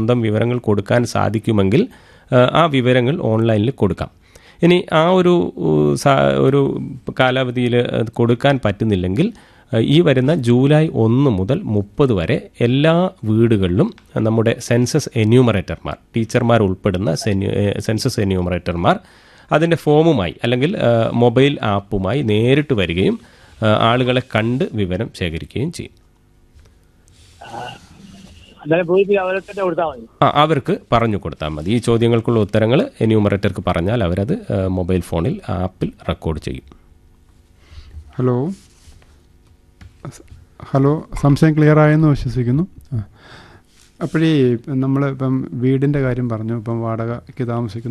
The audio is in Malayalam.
സ്വന്തം വിവരങ്ങൾ കൊടുക്കാൻ സാധിക്കുമെങ്കിൽ ആ, ആ വിവരങ്ങൾ ഓൺലൈനിൽ കൊടുക്കാം ഇനി ആ ഒരു ഉ, സാ- ഒരു കാലാവധിയിൽ അത് കൊടുക്കാൻ പറ്റുന്നില്ലെങ്കിൽ ആ, ഈ വരുന്ന ജൂലൈ ഒന്ന് മുതൽ മുപ്പത് വരെ എല്ലാ വീടുകളിലും നമ്മുടെ സെൻസസ് എന്യൂമറേറ്റർമാർ ടീച്ചർമാർ ഉൾപ്പെടുന്ന സെന്യു- ഏ, സെൻസസ് എന്യൂമറേറ്റർമാർ അതിൻ്റെ ഫോമുമായി അല്ലെങ്കിൽ ആ, മൊബൈൽ ആപ്പുമായി നേരിട്ട് വരികയും ആ, ആളുകളെ കണ്ട് വിവരം ശേഖരിക്കുകയും ചെയ്യും അന്നേരം പോയിട്ട് അവരെ തന്നെ കൊടുത്താൽ മതി ആ അവർക്ക് പറഞ്ഞു കൊടുത്താൽ മതി ഈ ചോദ്യങ്ങൾക്കുള്ള ഉത്തരങ്ങൾ എന്യൂമറേറ്റർക്ക് പറഞ്ഞാൽ അവരത് ആ, മൊബൈൽ ഫോണിൽ ആപ്പിൽ റെക്കോർഡ് ചെയ്യും ഹലോ സ- ഹലോ സംശയം ക്ലിയർ ആയെന്ന് വിശ്വസിക്കുന്നു ആ. അപ്പോഴേ നമ്മൾ ഇപ്പം വീടിൻ്റെ കാര്യം പറഞ്ഞു ഇപ്പം വാടകയ്ക്ക് താമസിക്കുന്ന